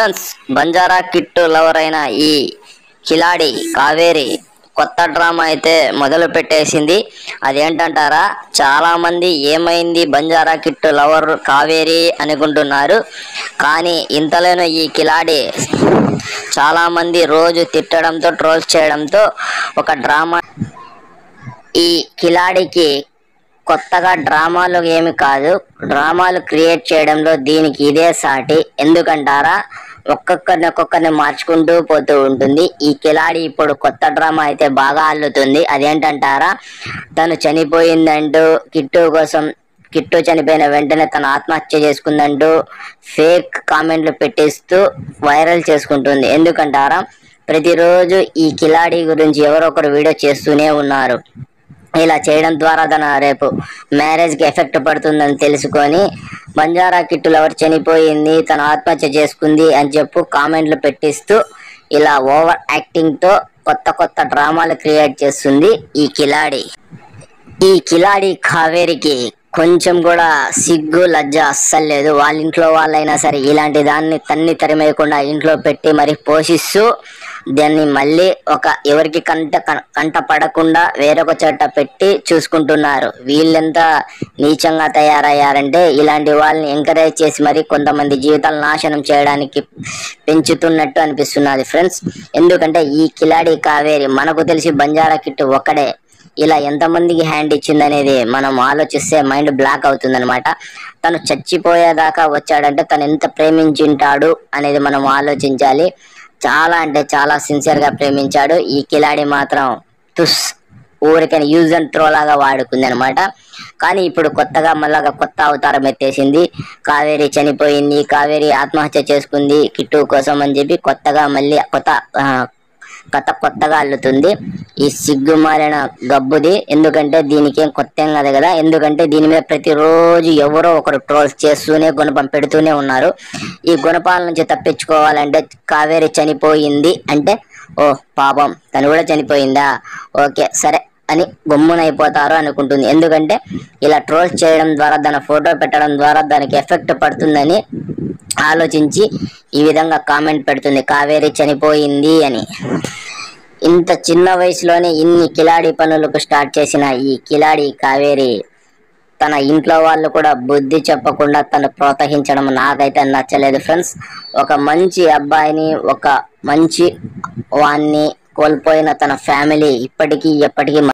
friends Banjara kit lover అయిన ఈ కిలాడి కావేరి కొత్త డ్రామా అయితే మొదలు పెట్టేసింది అదేంటంటారా చాలా మంది ఏమైంది బంజారా కిట్టు లవర్ కావేరి అనుకుంటున్నారు కానీ ఇంతలోనే ఈ కిలాడి చాలా మంది రోజు తిట్టడంతో ట్రోల్స్ చేయడంతో ఒక డ్రామా ఈ కిలాడికి కొత్తగా డ్రామాలు ఏమి కాదు డ్రామాలు క్రియేట్ చేయడంలో దీనికి ఇదే సాటి ఎందుకంటారా ఒక్కొక్కరిని ఒక్కొక్కరిని మార్చుకుంటూ పోతూ ఉంటుంది ఈ కిలాడి ఇప్పుడు కొత్త డ్రామా అయితే బాగా అల్లుతుంది అదేంటంటారా తను చనిపోయిందంటూ కిట్టు కోసం కిట్టు చనిపోయిన వెంటనే తన ఆత్మహత్య చేసుకుందంటూ ఫేక్ కామెంట్లు పెట్టిస్తూ వైరల్ చేసుకుంటుంది ఎందుకంటారా ప్రతిరోజు ఈ కిలాడి గురించి ఎవరో ఒకరు వీడియో చేస్తూనే ఉన్నారు ఇలా చేయడం ద్వారా తన రేపు మ్యారేజ్ కి ఎఫెక్ట్ పడుతుందని తెలుసుకొని బంజారా కిట్టులు ఎవరు చనిపోయింది తన ఆత్మహత్య చేసుకుంది అని చెప్పు కామెంట్లు పెట్టిస్తూ ఇలా ఓవర్ యాక్టింగ్ తో కొత్త కొత్త డ్రామాలు క్రియేట్ చేస్తుంది ఈ కిలాడి ఈ కిలాడి కావేరికి కొంచెం కూడా సిగ్గు లజ్జ అస్సలు లేదు వాళ్ళ ఇంట్లో వాళ్ళైనా సరే ఇలాంటి దాన్ని తన్ని తరిమేయకుండా ఇంట్లో పెట్టి మరి పోషిస్తూ దాన్ని మళ్ళీ ఒక ఎవరికి కంట కం- కంట పడకుండా వేరొక చోట పెట్టి చూసుకుంటున్నారు వీళ్ళెంత నీచంగా తయారయ్యారంటే ఇలాంటి వాళ్ళని ఎంకరేజ్ చేసి మరి కొంతమంది జీవితాలు నాశనం చేయడానికి పెంచుతున్నట్టు అనిపిస్తున్నది ఫ్రెండ్స్ ఎందుకంటే ఈ కిలాడి కావేరి మనకు తెలిసి బంజారా కిట్టు ఒక్కడే ఇలా ఎంతమందికి హ్యాండ్ ఇచ్చిందనేది మనం ఆలోచిస్తే మైండ్ బ్లాక్ అవుతుందన్నమాట తను చచ్చిపోయేదాకా వచ్చాడంటే తను ఎంత ప్రేమించింటాడు అనేది మనం ఆలోచించాలి చాలా అంటే చాలా సిన్సియర్ గా ప్రేమించాడు ఈ కిలాడి మాత్రం తుస్ ఊరికని యూజ్ అండ్ త్రో లాగా వాడుకుంది అనమాట కానీ ఇప్పుడు కొత్తగా మళ్ళా కొత్త అవతారం ఎత్తేసింది కావేరి చనిపోయింది కావేరి ఆత్మహత్య చేసుకుంది కిట్టు కోసం అని చెప్పి కొత్తగా మళ్ళీ కొత్త ఆ, కథ కొత్తగా అల్లుతుంది ఈ సిగ్గుమాలిన గబ్బుది ఎందుకంటే దీనికి ఏం కొత్త ఏం కాదు కదా ఎందుకంటే దీని మీద ప్రతిరోజు ఎవరో ఒకరు ట్రోల్స్ చేస్తూనే గుణపం పెడుతూనే ఉన్నారు ఈ గుణపాల నుంచి తప్పించుకోవాలంటే కావేరి చనిపోయింది అంటే ఓ పాపం తను కూడా చనిపోయిందా ఓకే సరే అని గమ్మునైపోతారు అనుకుంటుంది ఎందుకంటే ఇలా ట్రోల్స్ చేయడం ద్వారా దాని ఫోటో పెట్టడం ద్వారా దానికి ఎఫెక్ట్ పడుతుందని ఆలోచించి ఈ విధంగా కామెంట్ పెడుతుంది కావేరి చనిపోయింది అని ఇంత చిన్న వయసులోనే ఇన్ని కిలాడి పనులకు స్టార్ట్ చేసిన ఈ కిలాడి కావేరి తన ఇంట్లో వాళ్ళు కూడా బుద్ధి చెప్పకుండా తను ప్రోత్సహించడం నాకైతే నచ్చలేదు ఫ్రెండ్స్ ఒక మంచి అబ్బాయిని ఒక మంచి వాణ్ణి కోల్పోయిన తన ఫ్యామిలీ ఇప్పటికీ ఎప్పటికీ